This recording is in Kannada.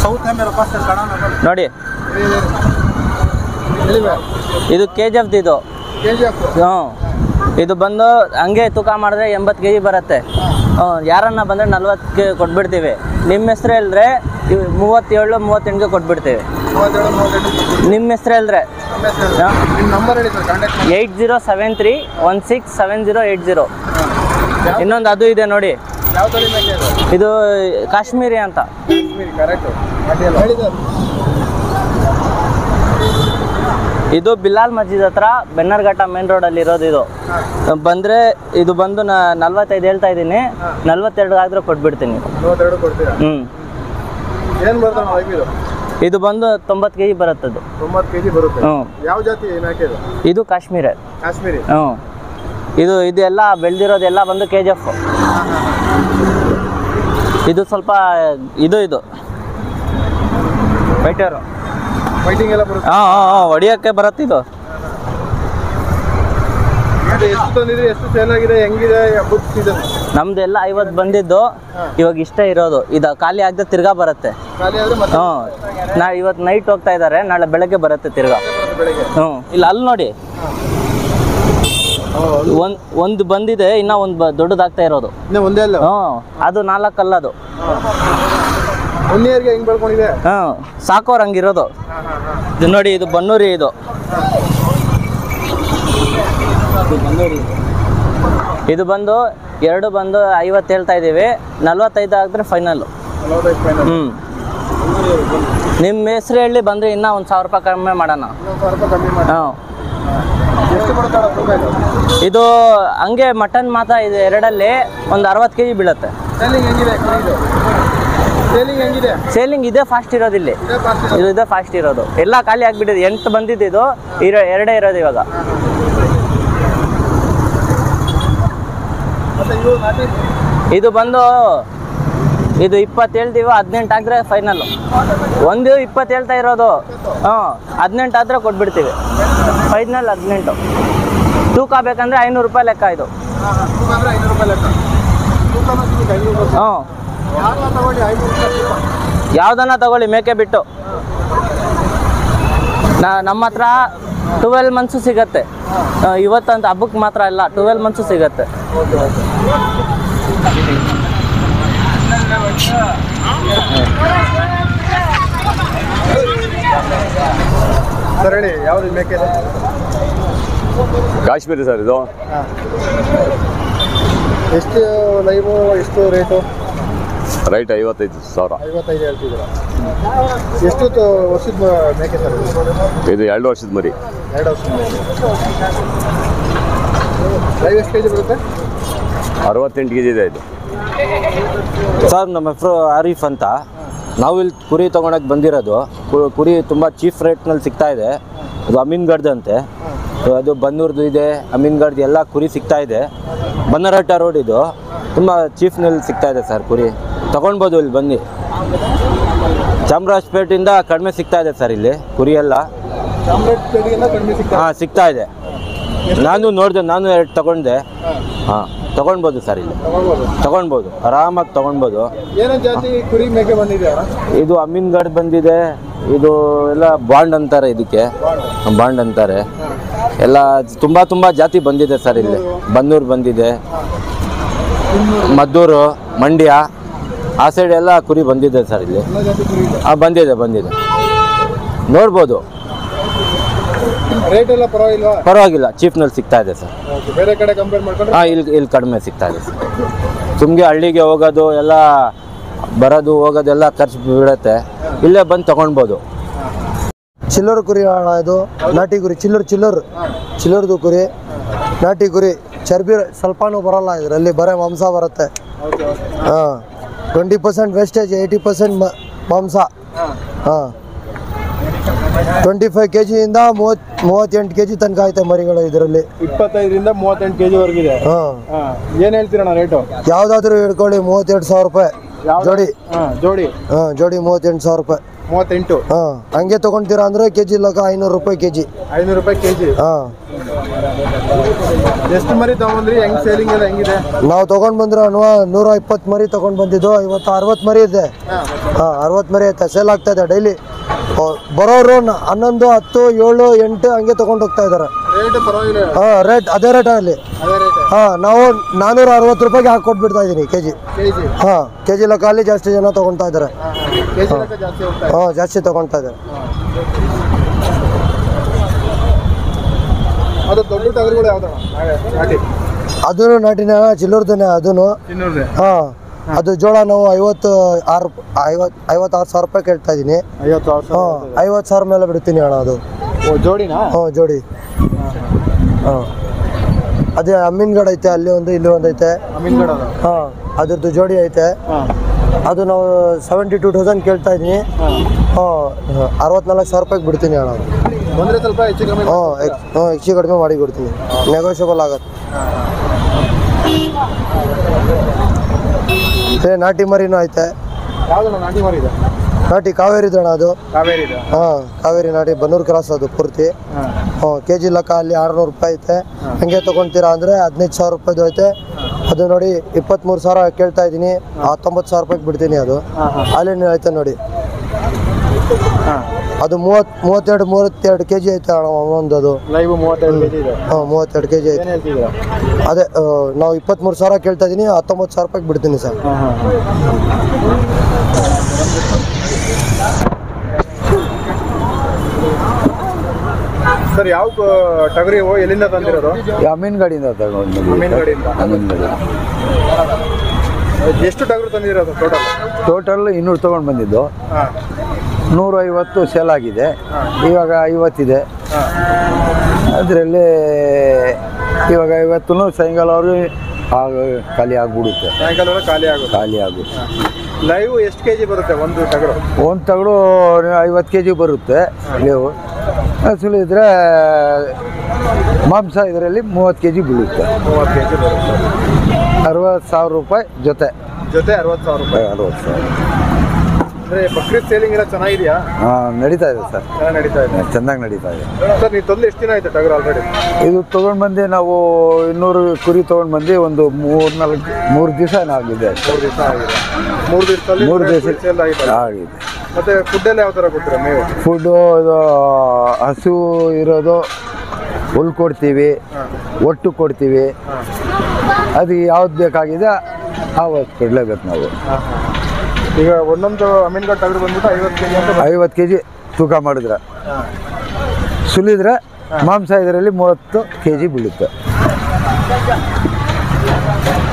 ಸೌತ್ ಮೇಲೆ ರೊಕ್ಕ ಕಣ ನೋಡಿ ಇದು ಕೆ ಜಿ ಎಫ್ದು ಇದು ಕೆ ಜಿ ಎಫ್ ಹ್ಞೂ ಇದು ಬಂದು ಹಂಗೆ ತೂಕ ಮಾಡಿದ್ರೆ ಎಂಬತ್ತು ಕೆ ಜಿ ಬರುತ್ತೆ ಹ್ಞೂ ಯಾರನ್ನ ಬಂದರೆ ನಲ್ವತ್ತಕ್ಕೆ ಕೊಟ್ಬಿಡ್ತೀವಿ ನಿಮ್ಮ ಹೆಸ್ರು ಹೇಳಿದ್ರೆ ಇವ್ ಮೂವತ್ತೇಳು ಮೂವತ್ತೆಂಟಿಗೆ ಕೊಟ್ಬಿಡ್ತೀವಿ ಮೂವತ್ತೆರಡು ಮೂವತ್ತೆಂಟು ನಿಮ್ಮ ಹೆಸ್ರು ಹೇಳಿದ್ರೆ ನಮ್ಮ ಹೆಸರು ಹೇಳಿ. ನಿಮ್ಮ ನಂಬರ್ ಹೇಳಿ ಸರ್ ಕಾಂಟ್ಯಾಕ್ಟ್ ಮಾಡಿ eight zero seven three one six seven zero eight zero ಇನ್ನೊಂದು ಅದು ಇದೆ ನೋಡಿ ಯಾವ ತಳಿ ಮೇಲೆ ಇದು ಇದು ಕಾಶ್ಮೀರಿ ಅಂತ ಕಾಶ್ಮೀರಿ ಕರೆಕ್ಟು ಹೇಳಿ ಸರ್ ಇದು ಬಿಲಾಲ್ ಮಸ್ಜಿದ್ ಹತ್ರ ಬೆನ್ನರ್ಘಟ್ಟ ಮೇನ್ ರೋಡಲ್ಲಿ ಇರೋದು ಇದು ಬಂದರೆ ಇದು ಬಂದು ನಾ ನಲ್ವತ್ತೈದು ಹೇಳ್ತಾ ಇದ್ದೀನಿ ನಲ್ವತ್ತೆರಡು ಆದರೂ ಕೊಟ್ಬಿಡ್ತೀನಿ ಮೂವತ್ತೆರಡು ಕೊಡ್ತೀರಾ ಹ್ಞೂ ಏನು ಬರ್ತದೆ ನಮ್ಮ ಐಬಿದು ಇದು ಬಂದು ತೊಂಬತ್ತು ಕೆ ಜಿ ಬರುತ್ತದು ತೊಂಬತ್ತು ಕೆ ಜಿ ಬರುತ್ತೆ ಹ್ಞೂ ಯಾವ ಜಾತಿ ಏನು ಹಾಕಿದ್ದು ಇದು ಕಾಶ್ಮೀರ ಕಾಶ್ಮೀರಿ ಹ್ಞೂ ಇದು ಇದೆಲ್ಲ ಬೆಳೆದಿರೋದೆಲ್ಲ ಬಂದು ಕೆ ಜಿ ಎಫ್ ಇದು ಸ್ವಲ್ಪ ಇದು ಇದು ಬೈಟರು ಫೈಟಿಂಗ್ ಎಲ್ಲ ಬರುತ್ತೆ ಹಾಂ ಹಾಂ ಹಾಂ ಹೊಡಿಯೋಕ್ಕೆ ಬರುತ್ತೆ ಇದು ಇದು ಎಷ್ಟು ತಂದಿದ್ರಿ ಎಷ್ಟು ಸೇಲ್ ಆಗಿದೆ ಹೆಂಗಿದೆ ಹಬ್ಬದ ಸೀಸನ್ ನಮ್ದೆಲ್ಲ ಐವತ್ತು ಬಂದಿದ್ದು ಇವಾಗ ಇಷ್ಟ ಇರೋದು ಇದು ಖಾಲಿ ಆಗದೆ ತಿರ್ಗಾ ಬರುತ್ತೆ ಖಾಲಿ ಆದರೆ ಮತ್ತೆ ಹ್ಞೂ ನಾ ಇವತ್ತು ನೈಟ್ ಹೋಗ್ತಾ ಇದ್ದಾರೆ ನಾಳೆ ಬೆಳಗ್ಗೆ ಬರುತ್ತೆ ತಿರ್ಗಾ ಬರುತ್ತೆ ಬೆಳಿಗ್ಗೆ ಹ್ಞೂ ಇಲ್ಲ ಅಲ್ಲಿ ನೋಡಿ ಒಂದು ಒಂದು ಬಂದಿದೆ ಇನ್ನೂ ಒಂದು ಬ ದೊಡ್ಡದಾಗ್ತಾ ಇರೋದು ಇನ್ನೂ ಒಂದೇ ಅಲ್ಲ ಹ್ಞೂ ಅದು ನಾಲ್ಕು ಅಲ್ಲದು ಒನ್ ಇಯರ್ಗೆ ಹೆಂಗ್ ಬೆಳ್ಕೊಂಡಿದೆ ಹ್ಞೂ ಸಾಕೋರ್ ಹಂಗಿರೋದು ಇದು ನೋಡಿ ಇದು ಬನ್ನೂರಿ ಇದು ಇದು ಬಂದು ಎರಡು ಬಂದು ಐವತ್ತು ಹೇಳ್ತಾ ಇದ್ದೀವಿ ನಲ್ವತ್ತೈದು ಆಗಿದ್ರೆ ಫೈನಲ್ಲು ನಲವತ್ತೈದು ಫೈನಲ್ ಹ್ಞೂ ನಿಮ್ಮ ಹೆಸ್ರು ಹೇಳಿ ಬಂದರೆ ಇನ್ನೂ ಒಂದು ಸಾವಿರ ರೂಪಾಯಿ ಕಡಿಮೆ ಮಾಡೋಣ ಇನ್ನೊಂದು ಸಾವಿರ ರೂಪಾಯಿ ಕಮ್ಮಿ ಮಾಡಿ ಹ್ಞೂ ಎಷ್ಟು ಬರುತ್ತಾಳ ತೂಕ ಇದು ಇದು ಹಂಗೆ ಮಟನ್ ಮಾತ್ರ ಇದು ಎರಡಲ್ಲಿ ಒಂದು ಅರವತ್ತು ಕೆ ಜಿ ಬೀಳುತ್ತೆ ಸೇಲಿಂಗ್ ಹೆಂಗಿದೆ ಕುರಿದು ಸೇಲಿಂಗ್ ಹೆಂಗಿದೆ ಸೇಲಿಂಗ್ ಇದೇ ಫಾಸ್ಟ್ ಇರೋದು ಇಲ್ಲಿ ಇದೇ ಕಾಸ್ಟ್ ಇದು ಇದೇ ಫಾಸ್ಟ್ ಇರೋದು ಎಲ್ಲ ಖಾಲಿ ಆಗಿಬಿಟ್ಟಿದೆ ಎಂಟು ಬಂದಿದ್ದು ಇದು ಇರೋ ಎರಡೇ ಇರೋದು ಇವಾಗ ಮತ್ತೆ ಇವು ನಾಟಿ ಇದು ಬಂದು ಇದು ಇಪ್ಪತ್ತು ಹೇಳ್ತೀವಿ ಹದಿನೆಂಟು ಆಗಿದ್ರೆ ಫೈನಲ್ಲು ಒಂದು ಇಪ್ಪತ್ತು ಹೇಳ್ತಾ ಇರೋದು ಹಾಂ ಹದಿನೆಂಟು ಆದರೆ ಕೊಟ್ಬಿಡ್ತೀವಿ ಫೈನಲ್ ಹದಿನೆಂಟು ತೂಕ ಬೇಕಂದ್ರೆ ಐನೂರು ರೂಪಾಯಿ ಲೆಕ್ಕ ಇದು ತೂಕ ಅಂದ್ರೆ ಐನೂರು ರೂಪಾಯಿ ಲೆಕ್ಕ ತೂಕನೂ ಸಿಗುತ್ತೆ ಐನೂರು ರೂಪಾಯಿ ಹ್ಞೂ ಯಾರನ್ನ ತಗೊಂಡು ಐನೂರು ರೂಪಾಯಿ ತೂಕ ಯಾವುದನ್ನ ತಗೊಳ್ಳಿ ಮೇಕೆ ಬಿಟ್ಟು ನಾ ನಮ್ಮ ಹತ್ರ ಟ್ವೆಲ್ ಮಂತ್ಸು ಸಿಗತ್ತೆ ಆ, ಇವತ್ತಂತ ಹಬ್ಬಕ್ಕೆ ಮಾತ್ರ ಇಲ್ಲ ಟ್ವೆಲ್ ಮಂತ್ಸು ಸಿಗತ್ತೆ ಓಕೆ ಓಕೆ ಸರ್ ಹೇಳಿ ಯಾವ್ದು ಮೇಕೆ ಇದೆ ಕಾಶ್ಮೀರಿ ಸರ್ ಇದು ಹಾಂ ಎಷ್ಟು ಲೈವು ಎಷ್ಟು ರೇಟು ರೈಟ್ ಐವತ್ತೈದು ಸಾವಿರ ಐವತ್ತೈದು ಹೇಳ್ತಿದ್ದೀರಾ ಎಷ್ಟು ತ- ವರ್ಷದ ಮ- ಮೇಕೆ ಸರ್ ಇದು? ಇದು ಎರಡು ವರ್ಷದ ಮರಿ ಎರಡು ವರ್ಷದ ಮೇಕೆ ಲೈವ್ ಎಷ್ಟು ಕೆ ಜಿ ಬರುತ್ತೆ ಅರವತ್ತೆಂಟು ಕೆ ಜಿ ಇದೆ ಇದು ಸರ್ ನಮ್ಮ ಹೆಸರು ಆರೀಫ್ ಅಂತ ನಾವು ಇಲ್ಲಿ ಕುರಿ ತೊಗೊಳಕ್ಕೆ ಬಂದಿರೋದು ಕು- ಕುರಿ ತುಂಬ ಚೀಫ್ ರೇಟ್ನಲ್ಲಿ ಸಿಗ್ತಾ ಇದೆ ಅದು ಅಮೀನ್ಗಢ್ದಂತೆ ಅದು ಬನ್ನೂರ್ದು ಇದೆ ಅಮೀನ್ಗಢ್ದು ಎಲ್ಲ ಕುರಿ ಸಿಗ್ತಾ ಇದೆ ಬನ್ನರಟ್ಟ ರೋಡ್ ಇದು ತುಂಬ ಚೀಫ್ನಲ್ಲಿ ಸಿಗ್ತಾ ಇದೆ ಸರ್ ಕುರಿ ತೊಗೊಳ್ಬೋದು ಇಲ್ಲಿ ಬನ್ನಿ ಚಾಮರಾಜಪೇಟೆಯಿಂದ ಕಡಿಮೆ ಸಿಗ್ತಾ ಇದೆ ಸರ್ ಇಲ್ಲಿ ಕುರಿ ಎಲ್ಲ ಚಾಮರಾಜಪೇಟೆಗಿಂತ ಕಡಿಮೆ ಸಿಗ್ತದೆ ಹಾಂ ಸಿಗ್ತಾ ಇದೆ ನಾನು ನೋಡಿದೆ ನಾನು ಎರಡು ತಗೊಂಡೆ ಹಾಂ ತೊಗೊಳ್ಬೋದು ಸರ್ ಇಲ್ಲಿ ತಗೊಳ್ಬೋದು ತೊಗೊಳ್ಬೋದು ಆರಾಮಾಗಿ ತೊಗೊಳ್ಬೋದು ಏನೋ ಜಾತಿ ಕುರಿ ಮೇಕೆ ಬಂದಿದೆ ಅಣ್ಣ ಇದು ಅಮೀನ್ಗಢ್ ಬಂದಿದೆ ಇದು ಎಲ್ಲ ಬಾಂಡ್ ಅಂತಾರೆ ಇದಕ್ಕೆ ಬಾಂಡ್ ಅಂತಾರೆ ಎಲ್ಲ ತುಂಬ ತುಂಬ ಜಾತಿ ಬಂದಿದೆ ಸರ್ ಇಲ್ಲಿ ಬನ್ನೂರು ಬಂದಿದೆ ಮದ್ದೂರು ಮಂಡ್ಯ ಆ ಸೈಡ್ ಎಲ್ಲ ಕುರಿ ಬಂದಿದೆ ಸರ್ ಇಲ್ಲಿ ಎಲ್ಲ ಜಾತಿ ಕುರಿ ಇದೆ ಹಾಂ ಬಂದಿದೆ ಬಂದಿದೆ ನೋಡ್ಬೋದು ರೇಟ್ ಎಲ್ಲ ಪರವಾಗಿಲ್ವಾ ಪರವಾಗಿಲ್ಲ ಚೀಪ್ನಲ್ಲಿ ಸಿಗ್ತಾ ಇದೆ ಸರ್ ಓಕೆ ಬೇರೆ ಕಡೆ ಕಂಪೇರ್ ಮಾಡ್ಕೊಂಡ್ರೆ ಹಾಂ ಇಲ್ಲಿ ಇಲ್ಲಿ ಕಡಿಮೆ ಸಿಗ್ತಾ ಇದೆ ಸರ್ ಸುಮ್ಗೆ ಹಳ್ಳಿಗೆ ಹೋಗೋದು ಎಲ್ಲ ಬರೋದು ಹೋಗೋದೆಲ್ಲ ಖರ್ಚು ಬೀಳುತ್ತೆ ಇಲ್ಲೇ ಬಂದು ತೊಗೊಳ್ಬೋದು ಚಿಲ್ಲರ್ ಕುರಿ ಅಣ್ಣ ಇದು ನಾಟಿ ಕುರಿ ಚಿಲ್ಲರ್ ಚಿಲ್ಲರ್ ಚಿಲ್ಲರ್ದು ಕುರಿ ನಾಟಿ ಕುರಿ ಚರ್ಬಿ ಸ್ವಲ್ಪನೂ ಬರಲ್ಲ ಇದರಲ್ಲಿ ಬರೀ ಮಾಂಸ ಬರುತ್ತೆ ಓಕೆ ಓಕೆ ಹಾಂ twenty percent wastage eighty percent ಮಾಂಸ ಹಾಂ ಟ್ವೆಂಟಿ ಫೈವ್ ಕೆ ಜಿಯಿಂದ ಮೂವತ್ತು ಮೂವತ್ತೆಂಟು ಕೆ ಜಿ ತನಕ ಐತೆ ಮರಿಗಳು ಇದರಲ್ಲಿ ಇಪ್ಪತ್ತೈದರಿಂದ ಮೂವತ್ತೆಂಟು ಕೆಜಿ ವರ್ಗಿದೆ ಹಾಂ ಹಾಂ ಏನು ಹೇಳ್ತೀರಣ್ಣ ರೇಟು ಯಾವುದಾದ್ರೂ ಹಿಡ್ಕೊಳ್ಳಿ ಮೂವತ್ತೆರಡು ಸಾವಿರ ರೂಪಾಯಿ ಜೋಡಿ ಹಾಂ ಜೋಡಿ ಹಾಂ ಜೋಡಿ ಮೂವತ್ತೆಂಟು ಸಾವಿರ ರೂಪಾಯಿ ಮೂವತ್ತೆಂಟು ಹಾಂ ಹಂಗೆ ತೊಗೊಳ್ತೀರಾ ಅಂದರೆ ಕೆ ಜಿ ಲೆಕ್ಕ ಐನೂರು ರೂಪಾಯಿ ಕೆ ಜಿ ಐನೂರು ರೂಪಾಯಿ ಕೆ ಜಿ ಹಾಂ ಎಷ್ಟು ಮರಿ ತಗೊಂಡ್ರಿ ಹೆಂಗ್ ಸೇಲಿಂಗ್ ಎಲ್ಲ ಹೆಂಗಿದೆ ನಾವು ತೊಗೊಂಡು ಬಂದಿರೋ ಅನ್ವ ನೂರ ಇಪ್ಪತ್ತು ಮರಿ ತೊಗೊಂಡು ಬಂದಿದ್ದು ಇವತ್ತು ಅರವತ್ತು ಮರಿ ಇದೆ ಹಾಂ ಅರವತ್ತು ಮರಿ ಐತೆ ಸೇಲ್ ಆಗ್ತಾ ಇದೆ ಡೈಲಿ ಬರೋರು ನ- ಹನ್ನೊಂದು ಹತ್ತು ಏಳು ಎಂಟು ಹಂಗೆ ತೊಗೊಂಡು ಹೋಗ್ತಾ ಇದ್ದಾರೆ ರೇಟ್ ಪರವಾಗಿಲ್ಲ ಹಾಂ ರೇಟ್ ಅದೇ ರೇಟ್ ಅಲ್ಲಿ ಅದೇ ರೇಟ್ ಹಾಂ ನಾವು ನಾನ್ನೂರ ಅರವತ್ತು ರೂಪಾಯಿಗೆ ಹಾಕಿ ಕೊಟ್ಬಿಡ್ತಾ ಇದ್ದೀನಿ ಕೆ ಜಿ ಕೆ ಜಿ ಹಾಂ ಕೆ ಜಿ ಲೆಕ್ಕಲ್ಲಿ ಜಾಸ್ತಿ ಜನ ತೊಗೊಳ್ತಾ ಇದ್ದಾರೆ ಕೆ ಜಿ ಲೆಕ್ಕ ಜಾಸ್ತಿ ಹೋಗ್ತಾ ಇದೆ ಹಾಂ ಜಾಸ್ತಿ ತೊಗೊಳ್ತಾ ಇದ್ದಾರೆ ಅದು ದೊಡ್ಡ ಟಗರುಗಳು ಯಾವ್ದು ನಾಟಿ ಅದೂ ನಾಟಿನ ಚಿಲ್ಲೂರ್ದನೆ ಅದೂ ಇನ್ನೂರು ಹಾಂ ಅದು ಜೋಳ ನಾವು ಐವತ್ತು ಆರು ಐವತ್ತು ಐವತ್ತಾರು ಸಾವಿರ ರೂಪಾಯಿ ಕೇಳ್ತಾ ಇದ್ದೀನಿ ಐವತ್ತು ಸಾವಿರ ಹಾಂ ಐವತ್ತು ಸಾವಿರ ಮೇಲೆ ಬಿಡ್ತೀನಿ ಅಣ್ಣ ಅದು ಓ ಜೋಡಿನಾ ಹ್ಞೂ ಜೋಡಿ ಹಾಂ ಅದೇ ಅಮ್ಮಿನ್ಗಡ್ ಐತೆ ಅಲ್ಲಿ ಒಂದು ಇಲ್ಲಿ ಒಂದು ಐತೆ ಅಮೀನ್ಗಡ ಅದು ಹಾಂ ಅದ್ರದ್ದು ಜೋಡಿ ಐತೆ ಹಾಂ ಅದು ನಾವು ಸೆವೆಂಟಿ ಟೂ ತೌಸಂಡ್ ಕೇಳ್ತಾ ಇದ್ದೀನಿ ಹಾಂ ಅರವತ್ನಾಲ್ಕು ಸಾವಿರ ರೂಪಾಯಿಗೆ ಬಿಡ್ತೀನಿ ಅಣ್ಣ ಅದು ಬಂದ್ರೆ ಸ್ವಲ್ಪ ಹೆಚ್ಚು ಕಮ್ಮಿ ಹ್ಞೂ ಎಕ್ ಹ್ಞೂ ಹೆಚ್ಚು ಕಡಿಮೆ ಮಾಡಿ ಕೊಡ್ತೀನಿ ನೆಗೋಷಿಯಬಲ್ ಆಗತ್ತೆ ಏ ನಾಟಿ ಮರಿನೂ ಐತೆ ಯಾವ್ದು ನಾಟಿ ಮರಿ ಇದೆ ನಾಟಿ ಕಾವೇರಿ ಅಣ್ಣ ಅದು ಕಾವೇರಿ ಇದೆ ಹಾಂ ಕಾವೇರಿ ನಾಟಿ ಬನ್ನೂರು ಕ್ರಾಸ್ ಅದು ಪೂರ್ತಿ ಹಾಂ ಹ್ಞೂ ಕೆ ಜಿ ಲೆಕ್ಕ ಅಲ್ಲಿ ಆರುನೂರು ರೂಪಾಯಿ ಐತೆ ಹಂಗೆ ತೊಗೊಳ್ತೀರಾ ಅಂದರೆ ಹದಿನೈದು ಸಾವಿರ ರೂಪಾಯಿದು ಐತೆ ಅದು ನೋಡಿ ಇಪ್ಪತ್ತ್ಮೂರು ಸಾವಿರ ಕೇಳ್ತಾ ಇದ್ದೀನಿ ಹತ್ತೊಂಬತ್ತು ಸಾವಿರ ರೂಪಾಯಿಗೆ ಬಿಡ್ತೀನಿ ಅದು ಹಾಂ ಹಾಂ ಅಲ್ಲೇನು ಐತೆ ನೋಡಿ ಹಾಂ ಅದು ಮೂವತ್ತು ಮೂವತ್ತೆರಡು ಮೂವತ್ತೆರಡು ಕೆ ಜಿ ಐತೆ ಅಣ್ಣ ಒಂದು ಅದು ಲೈವ್ ಮೂವತ್ತೈದು ಕೆ ಜಿ ಇದೆ ಹಾಂ ಮೂವತ್ತೆರಡು ಕೆ ಜಿ ಐತೆ ಏನು ಹೇಳ್ತಿದ್ದೀರಾ ಅದೇ ಆ, ನಾವು ಇಪ್ಪತ್ತ್ಮೂರು ಸಾವಿರ ಕೇಳ್ತಾ ಇದ್ದೀನಿ ಹತ್ತೊಂಬತ್ತು ಸಾವಿರ ರೂಪಾಯಿಗೆ ಬಿಡ್ತೀನಿ ಸರ್ ಹಾಂ ಹಾಂ ಸರ್ ಯಾವ ಕ- ಟಗರಿ ಇವು? ಎಲ್ಲಿಂದ ತಂದಿರೋದು ಅಮೀನ್ಗಡಿಂದ ತಗೊಂಡು ಅಮೀನ್ಗಡಿಯಿಂದ ಅಮೀನ್ಗಡಿ ಎಷ್ಟು ಟಗರು ತಂದಿರೋದು ಟೋಟಲ್ ಟೋಟಲ್ ಇನ್ನೂರು ತೊಗೊಂಡು ಬಂದಿದ್ದು ಹಾಂ ನೂರ ಐವತ್ತು ಸೇಲ್ ಆಗಿದೆ ಇವಾಗ ಐವತ್ತಿದೆ ಅದರಲ್ಲಿ ಇವಾಗ ಐವತ್ತು ಸಾಯಂಕಾಲವರೆಗೂ ಆಗ ಖಾಲಿ ಆಗಿಬಿಡುತ್ತೆ ಸಾಯಂಕಾಲ ಖಾಲಿ ಆಗುತ್ತೆ ಖಾಲಿ ಆಗುತ್ತೆ ಲೈವ್ ಎಷ್ಟು ಕೆ ಜಿ ಬರುತ್ತೆ ಒಂದು ಟಗರು ಒಂದು ತಗಡು ಐವತ್ತು ಕೆ ಜಿ ಬರುತ್ತೆ ಮೇವು ಹಸುಲು ಇದ್ರೆ ಮಾಂಸ ಇದರಲ್ಲಿ ಮೂವತ್ತು ಕೆ ಜಿ ಬೀಳುತ್ತೆ ಮೂವತ್ತು ಕೆ ಜಿ ಬರುತ್ತೆ ಅರವತ್ತು ಸಾವಿರ ರೂಪಾಯಿ ಜೊತೆ ಜೊತೆ ಅರವತ್ತು ಸಾವಿರ ರೂಪಾಯಿ ಅರವತ್ತು ಸಾವಿರ ಅಂದರೆ ಬಕ್ರೀದ್ ಸೇಲಿಂಗ್ ಎಲ್ಲ ಚೆನ್ನಾಗಿದೆಯಾ ಹಾಂ ನಡೀತಾ ಇದೆ ಸರ್ ಚೆನ್ನಾಗಿ ನಡೀತಾ ಇದೆ ಚೆನ್ನಾಗಿ ನಡೀತಾ ಇದೆ ಸರ್ ನೀವು ತಂದು ಎಷ್ಟು ದಿನ ಆಯ್ತು ಟಗರು ಆಲ್ರೆಡಿ ಇದು ತೊಗೊಂಡು ಬಂದು ನಾವು ಇನ್ನೂರು ಕುರಿ ತೊಗೊಂಡು ಬಂದು ಒಂದು ಮೂರು ನಾಲ್ಕು ಮೂರು ದಿವಸ ಆಗಿದೆ ಮೂರು ದಿವಸ ಆಗಿದೆ ಮೂರು ದಿವಸದಲ್ಲಿ ಮೂರು ದಿವಸ ಸೇಲ್ ಆಗಿದೆ ಆಗಿದೆ ಮತ್ತೆ ಫುಡ್ ಎಲ್ಲ ಯಾವ ಥರ ಕೊಡ್ತೀರಾ ಮೇವು ಫುಡ್ಡು ಇದು ಹಸು ಇರೋದು ಹುಲ್ ಕೊಡ್ತೀವಿ ಒಟ್ಟು ಕೊಡ್ತೀವಿ ಅದು ಯಾವ್ದು ಬೇಕಾಗಿದೆ ಆವತ್ತು ಕೊಡಲೇಬೇಕು ನಾವು ಈಗ ಒಂದೊಂದು ಅಮೀನ್ಗಡ್ ಟಗರು ಬಂದ್ಬಿಟ್ಟು ಐವತ್ತು ಕೆ ಜಿ ಅಂತ ಐವತ್ತು ಕೆ ಜಿ ತೂಕ ಮಾಡಿದ್ರೆ ಸುಲಿದ್ರೆ ಮಾಂಸ ಇದರಲ್ಲಿ ಮೂವತ್ತು ಕೆ ಜಿ ಬೀಳುತ್ತೆ